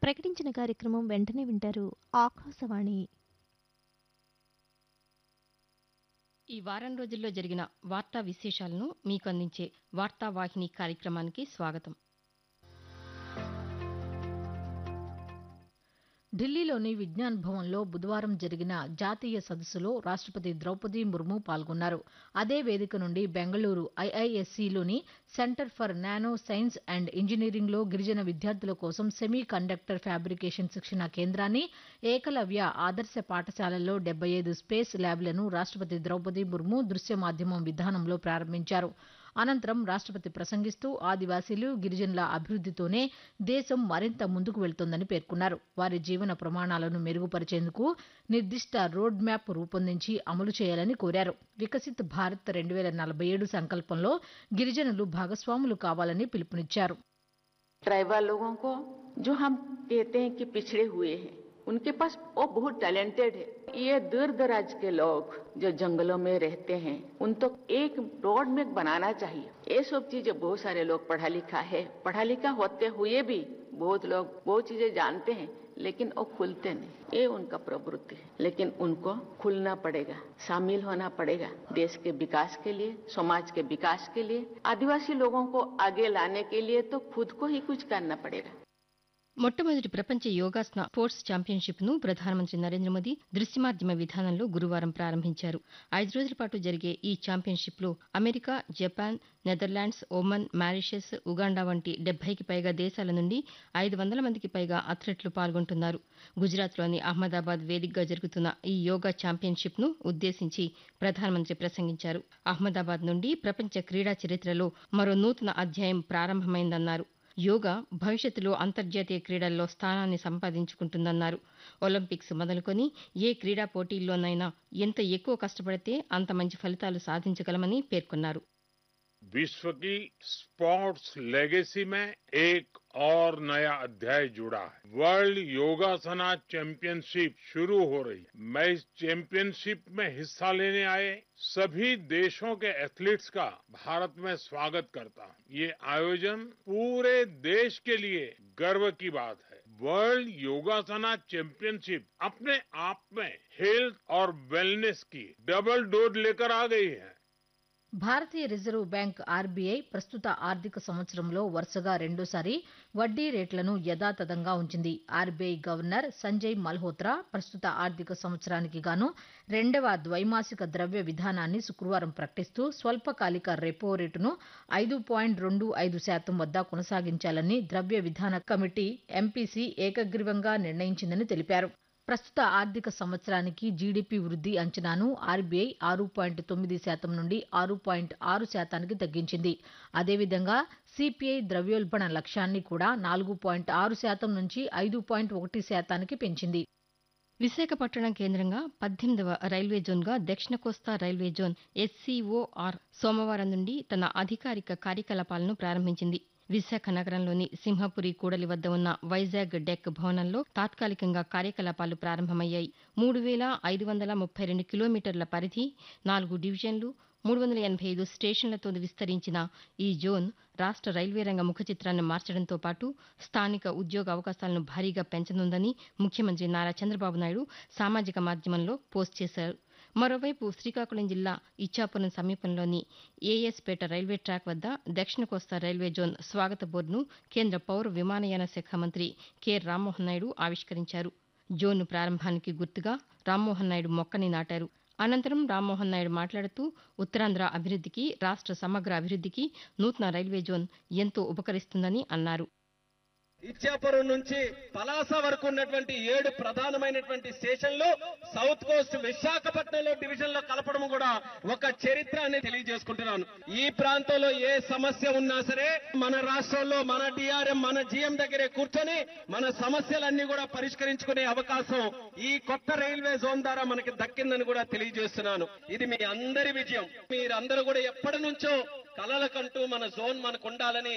ప్రకటించిన కార్యక్రమం వెంటనే వింటారు ఆకాశవాణి ఈ వారం రోజుల్లో జరిగిన వార్తా విశేషాలను మీకు అందించే వార్తావాహిని కార్యక్రమానికి స్వాగతం ఢిల్లీలోని విజ్ఞాన్ భవన్లో బుధవారం జరిగిన జాతీయ సదస్సులో రాష్ట్రపతి ద్రౌపది ముర్ము పాల్గొన్నారు అదే వేదిక నుండి బెంగళూరు ఐఐఎస్సిలోని centre for nano science and ఇంజనీరింగ్లో గిరిజన విద్యార్థుల కోసం సెమీ కండక్టర్ ఫ్యాబ్రికేషన్ శిక్షణ కేంద్రాన్ని ఏకలవ్య ఆదర్శ పాఠశాలల్లో డెబ్బై ఐదు స్పేస్ ల్యాబ్లను రాష్ట్రపతి ద్రౌపది ముర్ము దృశ్య మాధ్యమం విధానంలో ప్రారంభించారు అనంతరం రాష్ట్రపతి ప్రసంగిస్తూ ఆదివాసీలు గిరిజనుల అభివృద్దితోనే దేశం మరింత ముందుకు వెళ్తోందని పేర్కొన్నారు వారి జీవన ప్రమాణాలను మెరుగుపరిచేందుకు నిర్దిష్ట రోడ్ మ్యాప్ రూపొందించి అమలు చేయాలని కోరారు వికసిత్ భారత్ రెండు వేల నలభై ఏడు సంకల్పంలో గిరిజనులు భాగస్వాములు కావాలని పిలుపునిచ్చారు ट्राइबल लोगों को जो हम कहते हैं कि पिछड़े हुए हैं उनके पास वो बहुत टैलेंटेड है ये दूर दराज के लोग जो जंगलों में रहते हैं उन तो एक रोड में बनाना चाहिए ये सब चीजें बहुत सारे लोग पढ़ा लिखा है पढ़ा लिखा होते हुए भी बहुत लोग बहुत चीजें जानते हैं लेकिन वो खुलते नहीं ये उनका प्रवृत्ति है लेकिन उनको खुलना पड़ेगा शामिल होना पड़ेगा देश के विकास के लिए समाज के विकास के लिए आदिवासी लोगों को आगे लाने के लिए तो खुद को ही कुछ करना पड़ेगा మొట్టమొదటి ప్రపంచ యోగాసన స్పోర్ట్స్ ఛాంపియన్షిప్ ను ప్రధానమంత్రి నరేంద్ర మోదీ దృశ్యమాధ్యమ విధానంలో గురువారం ప్రారంభించారు ఐదు రోజుల పాటు జరిగే ఈ ఛాంపియన్షిప్ లో America Japan Netherlands Oman Mauritius Uganda వంటి డెబ్బైకి పైగా దేశాల నుండి ఐదు వందల మందికి పైగా అథ్లెట్లు పాల్గొంటున్నారు గుజరాత్లోని అహ్మదాబాద్ వేదికగా జరుగుతున్న ఈ యోగా ఛాంపియన్షిప్ ను ఉద్దేశించి ప్రధానమంత్రి ప్రసంగించారు అహ్మదాబాద్ నుండి ప్రపంచ క్రీడా చరిత్రలో మరో నూతన అధ్యాయం ప్రారంభమైందన్నారు యోగా భవిష్యత్తులో అంతర్జాతీయ క్రీడల్లో స్థానాన్ని సంపాదించుకుంటుందన్నారు ఒలింపిక్స్ మొదలుకొని ఏ క్రీడా పోటీల్లోనైనా ఎంత ఎక్కువ కష్టపడితే అంత మంచి ఫలితాలు సాధించగలమని పేర్కొన్నారు विश्व की स्पोर्ट्स लेगेसी में एक और नया अध्याय जुड़ा है वर्ल्ड योगासना चैंपियनशिप शुरू हो रही है मैं इस चैंपियनशिप में हिस्सा लेने आए सभी देशों के एथलीट्स का भारत में स्वागत करता हूं ये आयोजन पूरे देश के लिए गर्व की बात है वर्ल्ड योगासना चैंपियनशिप अपने आप में हेल्थ और वेलनेस की डबल डोज लेकर आ गई है భారతీయ రిజర్వ్ బ్యాంక్ ఆర్బీఐ ప్రస్తుత ఆర్థిక సంవత్సరంలో వరుసగా రెండోసారి వడ్డీ రేట్లను యథాతథంగా ఉంచింది ఆర్బీఐ గవర్నర్ సంజయ్ మల్హోత్రా ప్రస్తుత ఆర్థిక సంవత్సరానికి గాను రెండవ ద్వైమాసిక ద్రవ్య విధానాన్ని శుక్రవారం ప్రకటిస్తూ స్వల్పకాలిక రెపో రేటును ఐదు పాయింట్ రెండు ఐదు శాతం వద్ద కొనసాగించాలని ద్రవ్య విధాన కమిటీ ఎంపీసీ ఏకగ్రీవంగా నిర్ణయించిందని తెలిపారు ప్రస్తుత ఆర్థిక సంవత్సరానికి జీడీపీ వృద్ధి అంచనాను ఆర్బీఐ ఆరు పాయింట్ తొమ్మిది శాతం నుండి ఆరు పాయింట్ ఆరు శాతానికి తగ్గించింది అదేవిధంగా సిపిఐ ద్రవ్యోల్బణ లక్ష్యాన్ని కూడా నాలుగు పాయింట్ ఆరు శాతం నుంచి ఐదు పాయింట్ ఒకటి శాతానికి పెంచింది విశాఖపట్నం కేంద్రంగా పద్దెనిమిదవ రైల్వే జోన్గా దక్షిణ కోస్తా రైల్వే జోన్ ఎస్సీఓఆర్ సోమవారం నుండి తన అధికారిక కార్యకలాపాలను ప్రారంభించింది విశాఖ నగరంలోని సింహపురి కూడలి వద్ద ఉన్న వైజాగ్ డెక్ భవనంలో తాత్కాలికంగా కార్యకలాపాలు ప్రారంభమయ్యాయి మూడు వేల ఐదు వందల ముప్పై రెండు కిలోమీటర్ల పరిధి నాలుగు డివిజన్లు మూడు వందల ఎనభై ఐదు స్టేషన్లతో విస్తరించిన ఈ జోన్ రాష్ట్ర రైల్వే రంగ ముఖ చిత్రాన్ని మార్చడంతో పాటు స్థానిక ఉద్యోగ అవకాశాలను భారీగా పెంచనుందని ముఖ్యమంత్రి నారా చంద్రబాబు నాయుడు సామాజిక మాధ్యమంలో పోస్ట్ చేశారు మరోవైపు శ్రీకాకుళం జిల్లా ఇచ్చాపురం సమీపంలోని ఏఎస్పేట రైల్వే ట్రాక్ వద్ద దక్షిణ కోస్తా రైల్వే జోన్ స్వాగత బోర్డును కేంద్ర పౌర విమానయాన శాఖ మంత్రి కె రామ్మోహన్ నాయుడు ఆవిష్కరించారు జోన్ ప్రారంభానికి గుర్తుగా రామ్మోహన్ నాయుడు మొక్కని నాటారు అనంతరం రామ్మోహన్ నాయుడు మాట్లాడుతూ ఉత్తరాంధ్ర అభివృద్ధికి రాష్ట్ర సమగ్ర అభివృద్ధికి నూతన రైల్వే జోన్ ఎంతో ఉపకరిస్తుందని అన్నారు ఇచ్చాపురం నుంచి పలాస వరకు ఉన్నటువంటి ఏడు ప్రధానమైనటువంటి స్టేషన్లు సౌత్ కోస్ట్ విశాఖపట్నంలో డివిజన్ లో కలపడం కూడా ఒక చరిత్ర అని తెలియజేసుకుంటున్నాను ఈ ప్రాంతంలో ఏ సమస్య ఉన్నా సరే మన రాష్ట్రంలో మన డిఆర్ఎం మన జిఎం దగ్గరే కూర్చొని మన సమస్యలన్నీ కూడా పరిష్కరించుకునే అవకాశం ఈ కొత్త రైల్వే జోన్ ద్వారా మనకి దక్కిందని కూడా తెలియజేస్తున్నాను ఇది మీ అందరి విజయం మీరందరూ కూడా ఎప్పటి నుంచో కలలకంటూ మన జోన్ మనకు ఉండాలని